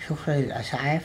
شكرا للإسعاف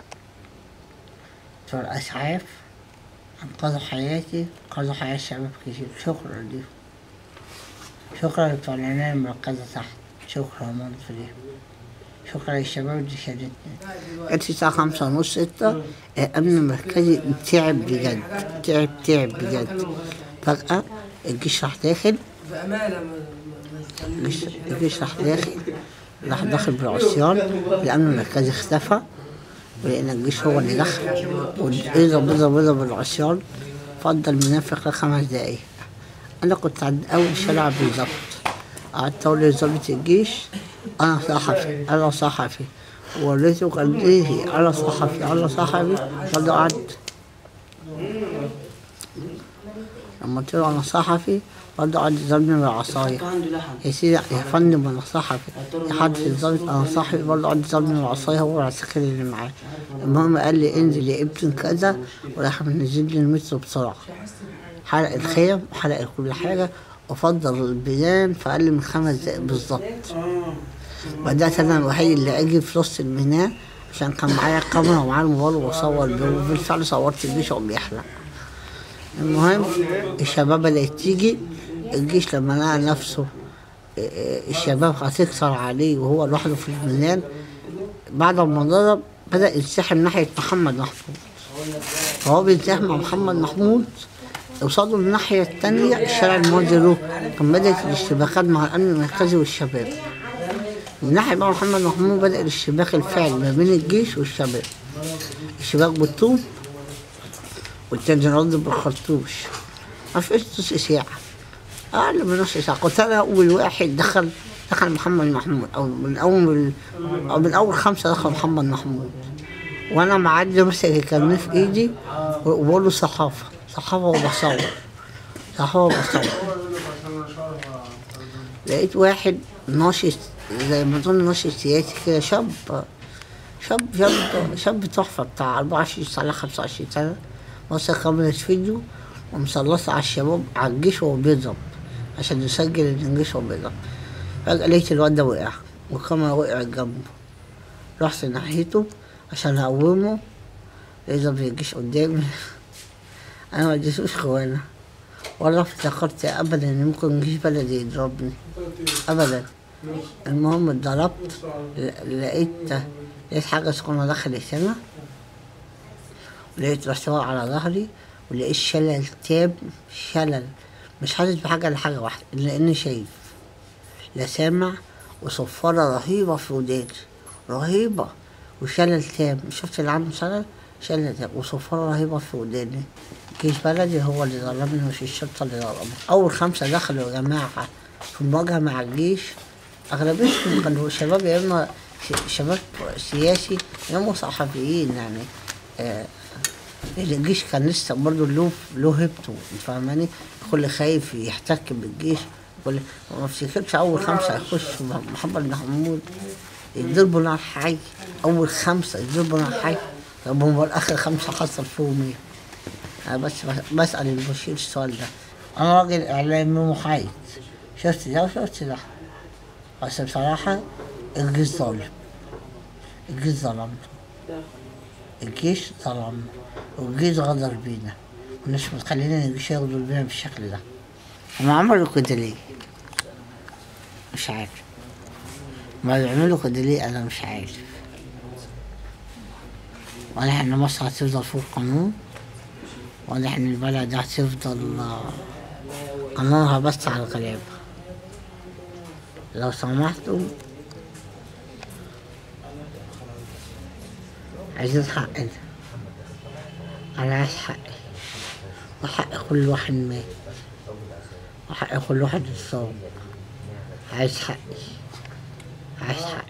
بتوع الإسعاف أنقذوا حياتي أنقذوا حياة شباب كتير شكرا ليهم شكرا لبتوع العناية المركزة تحت شكرا برضه ليهم شكرا للشباب اللي شالتني جت الساعة خمسة ونص ستة الأمن المركزي تعب بجد تعب تعب بجد فجأة الجيش راح داخل بامانه ما ما الجيش الجيش راح داخل راح داخل بالعصيان الأمن المركزي اختفى ولقينا الجيش هو اللي دخل وإضرب إضرب إضرب بالعصيان فضل منافق لخمس دقايق أنا كنت عند أول شارع بالظبط قعدت أقول لظابط الجيش أنا صحفي أنا صحفي وريته قال لي أنا صحفي أنا صحفي برضه قعدت لما قلت له أنا صحفي برضه قعد يضربني بالعصاية يا سيدي يا فندم انا صحفي يا حد الظابط انا صحفي برضه قعد يضربني بالعصايه هو والعسكري اللي معاه المهم قال لي انزل يا ابن كذا وراح منزل لي المترو بسرعه حرق الخيم وحرق كل حاجه وفضل البيان في اقل من خمس دقايق بالظبط بدات انا الوحيد اللي اجي في وسط الميناء عشان كان معايا الكاميرا ومعايا الموبايل وبصور بيه وبالفعل صورت الجيش وهو بيحرق المهم الشباب بدأت تيجي الجيش لما لقى نفسه آه، آه، الشباب هتكسر عليه وهو لوحده في الميدان بعد ما ضرب بدأ ينسحب ناحية محمد محمود فهو بينسحب مع محمد محمود قصاده الناحية التانية الشارع الموازي له كان بدأت الاشتباكات مع الأمن المركزي والشباب من ناحية بقى محمد محمود بدأ الاشتباك الفعلي ما بين الجيش والشباب اشتباك بالطوب والتاني رد بالخرطوش ما فيش نص ساعة أقل من نص ساعة كنت أنا أول واحد دخل دخل محمد محمود أو من أول أو من أول خمسة دخل محمد محمود وأنا معدي ماسك الكارنيه في إيدي وبقول له صحافة صحافة وبصور صحافة وبصور لقيت واحد ناشط زي ما تقول ناشط سياسي كده شاب شاب شاب شاب تحفة بتاع 24 سنة 25 سنة ماسك كاميرا فيديو ومسلطة على الشباب على الجيش وهو بيضرب عشان يسجل إن الجيش وهو بيضرب فجأة لقيت الواد ده وقع والكاميرا وقعت جنبه رحت ناحيته عشان أقومه لقيت ضابط الجيش قدامي أنا ما اديتوش خوانة ولا افتكرت أبدا إن ممكن جيش بلدي يضربني أبدا المهم اتضربت ل- لقيت لقيت حاجة سخونة دخلت هنا ولقيت رشاوى على ظهري ولقيت شلل تام شلل مش حاسس بحاجة لحاجة واحدة إلا إني شايف لا سامع وصفارة رهيبة في وداني رهيبة وشلل تام شفت اللي عنده شلل شلل تام وصفارة رهيبة في وداني جيش بلدي هو اللي ضربني مش الشرطة اللي ضربني أول خمسة دخلوا يا جماعة في المواجهة مع الجيش أغلبيتهم كانوا شباب يا إما ش- شباب سياسي يا إما صحفيين يعني آه الجيش كان لسه برضه له له هيبته فاهماني كل خايف يحتك بالجيش كل ما افتكرش اول خمسه يخش محمد محمود يضربوا نار حي اول خمسه يضربوا نار حي طب هم اخر خمسه حصل فيهم ايه؟ انا بس بسال البشير السؤال ده انا راجل اعلامي محايد شفت ده وشفت ده بس بصراحه الجيش ظالم الجيش ظلمنا الجيش ظلمنا والجيش غدر بينا مش متخلينا الجيش يغدر بينا بالشكل ده هم عملوا كده ليه؟ مش عارف ما بيعملوا كده ليه انا مش عارف ولا احنا مصر هتفضل فوق القانون ولا احنا البلد دي هتفضل آه، قانونها بس على الغلابة لو سمحتوا عايزين حقنا أنا عايز حقي وحق كل واحد مات وحق كل واحد اتصاب عايز حقي عايز حقي